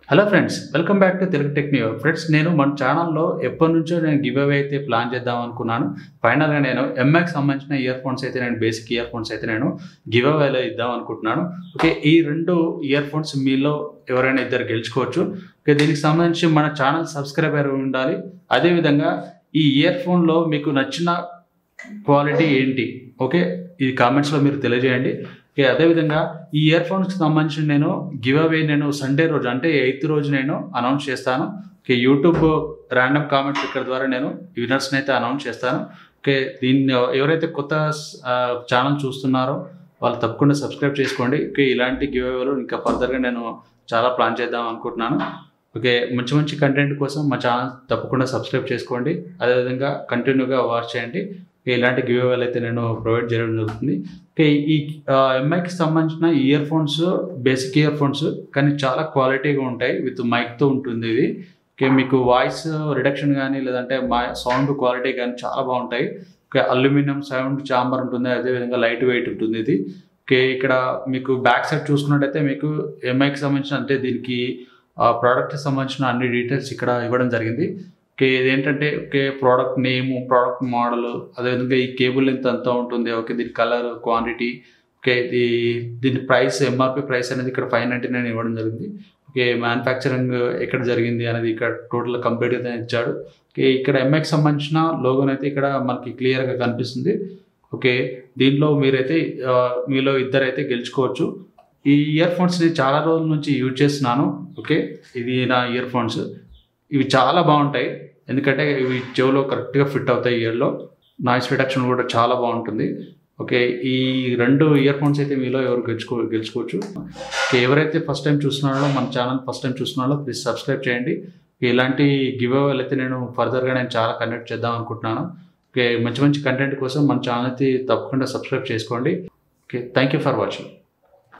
hello friends welcome back to Telugu Technio friends నేను మన ఛానల్లో ఎప్పటి నుంచో నేను గివ్ అవే అయితే ప్లాన్ చేద్దాం అనుకున్నాను ఫైనల్గా నేను ఎంఎక్స్ సంబంధించిన ఇయర్ ఫోన్స్ అయితే నేను బేసిక్ ఇయర్ ఫోన్స్ అయితే నేను గివ్ అవేలో ఇద్దాం అనుకుంటున్నాను ఓకే ఈ రెండు ఇయర్ ఫోన్స్ మీలో ఎవరైనా ఇద్దరు గెలుచుకోవచ్చు ఓకే దీనికి సంబంధించి మన ఛానల్ సబ్స్క్రైబర్ ఉండాలి అదేవిధంగా ఈ ఇయర్ ఫోన్లో మీకు నచ్చిన క్వాలిటీ ఏంటి ఓకే ఇది కామెంట్స్లో మీరు తెలియజేయండి ఓకే అదేవిధంగా ఈ ఇయర్ ఫోన్స్కి సంబంధించి నేను గివ్ అవే నేను సండే రోజు అంటే ఎయిత్ రోజు నేను అనౌన్స్ చేస్తాను ఓకే యూట్యూబ్ ర్యాండమ్ కామెంట్స్ ఇక్కడ ద్వారా నేను విన్నర్స్ని అయితే అనౌన్స్ చేస్తాను ఓకే దీన్ని ఎవరైతే కొత్త ఛానల్ చూస్తున్నారో వాళ్ళు తప్పకుండా సబ్స్క్రైబ్ చేసుకోండి ఓకే ఇలాంటి గివ్ అవేలు ఇంకా ఫర్దర్గా నేను చాలా ప్లాన్ చేద్దాం అనుకుంటున్నాను ఓకే మంచి మంచి కంటెంట్ కోసం మా ఛానల్ తప్పకుండా సబ్స్క్రైబ్ చేసుకోండి అదేవిధంగా కంటిన్యూగా వాచ్ చేయండి ఓకే, ఇలాంటి గివ్ అవేలు అయితే నేను ప్రొవైడ్ చేయడం జరుగుతుంది ఓకే ఈ ఎంఐకి సంబంధించిన ear phones basic ear phones కానీ చాలా క్వాలిటీగా ఉంటాయి విత్ మైక్తో ఉంటుంది ఇది ఓకే మీకు వాయిస్ రిడక్షన్ కానీ లేదంటే మా సౌండ్ క్వాలిటీ కానీ చాలా బాగుంటాయి ఓకే అల్యూమినియం సౌండ్ చాంబర్ ఉంటుంది అదేవిధంగా లైట్ వెయిట్ ఉంటుంది ఇది ఓకే ఇక్కడ మీకు బ్యాక్ సైడ్ చూసుకున్నట్టయితే మీకు ఎంఐకి సంబంధించిన అంటే దీనికి ప్రోడక్ట్కి సంబంధించిన అన్ని డీటెయిల్స్ ఇక్కడ ఇవ్వడం జరిగింది ఓకే ఇదేంటంటే okay product name product model అదేవిధంగా ఈ కేబుల్ ఎంత ఎంత ఉంటుంది ఓకే దీని కలర్ క్వాంటిటీ ఓకే ఇది దీని ప్రైస్ ఎంఆర్పి ప్రైస్ అనేది ఇక్కడ ఫైవ్ నైంటీ నైన్ ఇవ్వడం జరిగింది ఓకే మ్యానుఫ్యాక్చరింగ్ ఎక్కడ జరిగింది అనేది ఇక్కడ టోటల్ కంప్లీట్గా ఇచ్చాడు ఓకే ఇక్కడ ఎంఎక్స్ సంబంధించిన లోగోన్ అయితే ఇక్కడ మనకి క్లియర్గా కనిపిస్తుంది ఓకే దీనిలో మీరైతే ఆ, మీలో ఇద్దరైతే గెలుచుకోవచ్చు ఈ ఇయర్ ఫోన్స్ని చాలా రోజుల నుంచి యూజ్ చేస్తున్నాను ఓకే ఇది నా ఇయర్ ఫోన్స్ ఇవి చాలా బాగుంటాయి ఎందుకంటే ఇవి చెవులో కరెక్ట్గా ఫిట్ అవుతాయి ఇయర్లో నాయిస్ రిడక్షన్ కూడా చాలా బాగుంటుంది ఓకే ఈ రెండు ఇయర్ ఫోన్స్ అయితే మీలో ఎవరు గెలుచుకో గెలుచుకోవచ్చు ఓకే ఎవరైతే ఫస్ట్ టైం చూస్తున్నారో మన ఛానల్ ఫస్ట్ టైం చూస్తున్నారో ప్లీజ్ సబ్స్క్రైబ్ చేయండి ఇలాంటి గివ్ అవేలు అయితే నేను ఫర్దర్గా నేను చాలా కండక్ట్ చేద్దాం అనుకుంటున్నాను ఓకే మంచి మంచి కంటెంట్ కోసం మన ఛానల్ అయితే తప్పకుండా సబ్స్క్రైబ్ చేసుకోండి okay thank you for watching